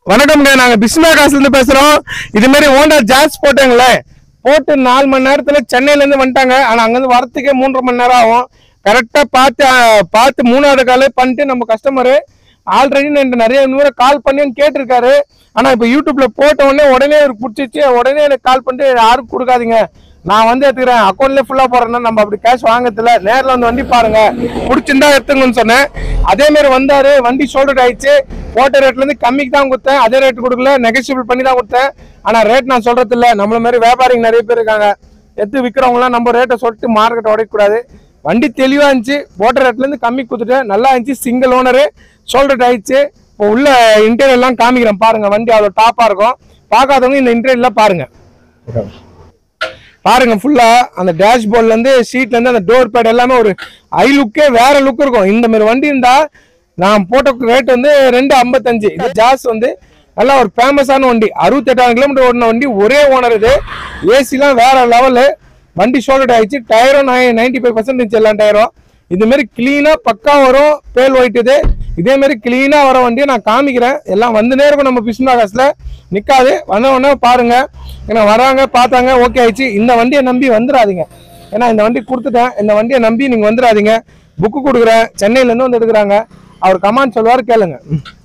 வணக்கம்ங்க நாங்க பிஸ்மிலா காசுல இருந்து பேசுறோம் இது மாதிரி ஹோண்டா ஜாஸ் போட்டாங்களே போட்டு நாலு மணி நேரத்துல சென்னையில இருந்து வந்துட்டாங்க ஆனா அங்க இருந்து வரத்துக்கே மூன்றரை மணி நேரம் ஆகும் கரெக்டா பார்த்து அஹ், பார்த்து மூணாவது காலே பண்ணிட்டு நம்ம கஸ்டமரு ஆல்ரெடி நான் நிறைய முறை கால் பண்ணி கேட்டிருக்காரு ஆனா இப்ப யூடியூப்ல போட்ட உடனே உடனே அவருக்கு பிடிச்சிச்சு உடனே எனக்கு கால் பண்ணிட்டு யாருக்கும் கொடுக்காதீங்க நான் வந்து எடுத்துக்கிறேன் அக்கௌண்ட்ல ஃபுல்லா போடுறேன்னா நம்ம அப்படி கேஷ் வாங்கறதுல நேர்ல வந்து வண்டி பாருங்க பிடிச்சிருந்தா எடுத்துங்கன்னு சொன்னேன் அதே மாதிரி வந்தாரு வண்டி ஷோல்டர் ஆயிடுச்சு போட்ட ரேட்ல இருந்து கம்மிக்கு தான் கொடுத்தேன் அதே ரேட் கொடுக்கல நெகோசியபிள் பண்ணி தான் கொடுத்தேன் ஆனா ரேட் நான் சொல்றது இல்ல நம்மள மாதிரி வியாபாரிங்க நிறைய பேர் இருக்காங்க எடுத்து விற்கிறவங்க எல்லாம் நம்ம ரேட்டை சொல்லிட்டு மார்க்கெட் உடைக்கக்கூடாது வண்டி தெளிவா இருந்துச்சு போட்ட ரேட்ல இருந்து கம்மி கொடுத்துட்டேன் நல்லா இருந்துச்சு சிங்கிள் ஓனரு ஷோல்டர் ஆயிடுச்சு இப்போ உள்ள இன்டீரியர் எல்லாம் காமிக்கிறேன் பாருங்க வண்டி அவ்வளோ டாப்பா இருக்கும் பார்க்காதவங்க இந்த இன்டீரியர்ல பாருங்க பாருங்க ஃபுல்லா அந்த டேஷ்போர்ட்ல இருந்து சீட்ல இருந்து அந்த டோர் பேட் எல்லாமே ஒரு ஐ லுக்கே வேற லுக் இருக்கும் இந்த மாதிரி வண்டி இருந்தா நான் போட்ட ரேட் வந்து ரெண்டு ஐம்பத்தஞ்சு இது ஜாஸ் வந்து நல்லா ஒரு ஃபேமஸான வண்டி அறுபத்தெட்டாயிரம் கிலோமீட்டர் ஓடின வண்டி ஒரே ஓனர் இது ஏசிலாம் வேற லெவலு வண்டி ஷோல்டர் ஆயிடுச்சு டயரும் நைன்டி ஃபைவ் பர்சன்ட் இருந்துச்சு எல்லா டயரும் இது மாதிரி கிளீனா பக்கா வரும் பேல் ஒயிட் இது இதே மாதிரி கிளீனா வர வண்டியை நான் காமிக்கிறேன் எல்லாம் வந்துனே இருக்கும் நம்ம பிஸ்மிலா காசுல நிக்காது வந்த உடனே பாருங்க ஏன்னா வராங்க பார்த்தாங்க ஓகே ஆயிடுச்சு இந்த வண்டியை நம்பி வந்துடாதீங்க ஏன்னா இந்த வண்டி கொடுத்துட்டேன் இந்த வண்டியை நம்பி நீங்க வந்துடாதீங்க புக்கு கொடுக்குறேன் சென்னையில இருந்து வந்து எடுக்கிறாங்க அவர் கமாண்ட் சொல்லுவார் கேளுங்க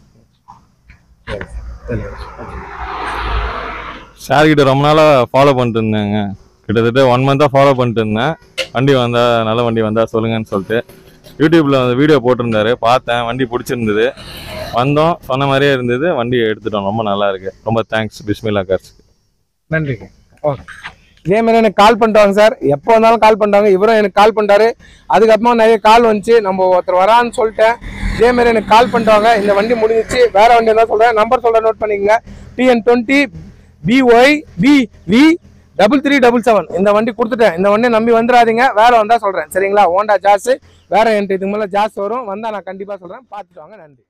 சார் கிட்ட ரொம்ப நாளாக ஃபாலோ பண்ணிட்டு இருந்தேங்க கிட்டத்தட்ட ஒன் மந்த்தாக ஃபாலோ பண்ணிட்டு இருந்தேன் வண்டி வந்தா நல்ல வண்டி வந்தா சொல்லுங்கன்னு சொல்லிட்டு யூடியூப்ல வீடியோ போட்டிருந்தாரு பார்த்தேன் வண்டி பிடிச்சிருந்தது வந்தோம் சொன்ன மாதிரியே இருந்தது வண்டி எடுத்துட்டோம் ரொம்ப நல்லா இருக்கு ரொம்ப தேங்க்ஸ் பிஸ்மில்லா கார்ஸ் நன்றிங்க ஓகே இதே மாதிரி எனக்கு கால் பண்ணிட்டாங்க சார் எப்போ வந்தாலும் கால் பண்ணிட்டாங்க இவரும் எனக்கு கால் பண்ணிட்டாரு அதுக்கப்புறமா நிறைய கால் வந்துச்சு நம்ம ஒருத்தர் வரான்னு சொல்லிட்டேன் இதே மாதிரி எனக்கு கால் பண்ணிட்டாங்க இந்த வண்டி முடிஞ்சிச்சு வேற வண்டி தான் சொல்றேன் நம்பர் சொல்றேன் நோட் பண்ணிக்கங்க TN twenty B Y B V double three double seven இந்த வண்டி கொடுத்துட்டேன் இந்த வண்டியை நம்பி வந்துடாதீங்க வேற வந்தா சொல்றேன் சரிங்களா ஹோண்டா ஜாஸ் வேற என்கிட்ட இதுக்கு மேலே ஜாஸ் வரும் வந்தா நான் கண்டிப்பா சொல்றேன் பார்த்துட்டு வாங்க நன்றி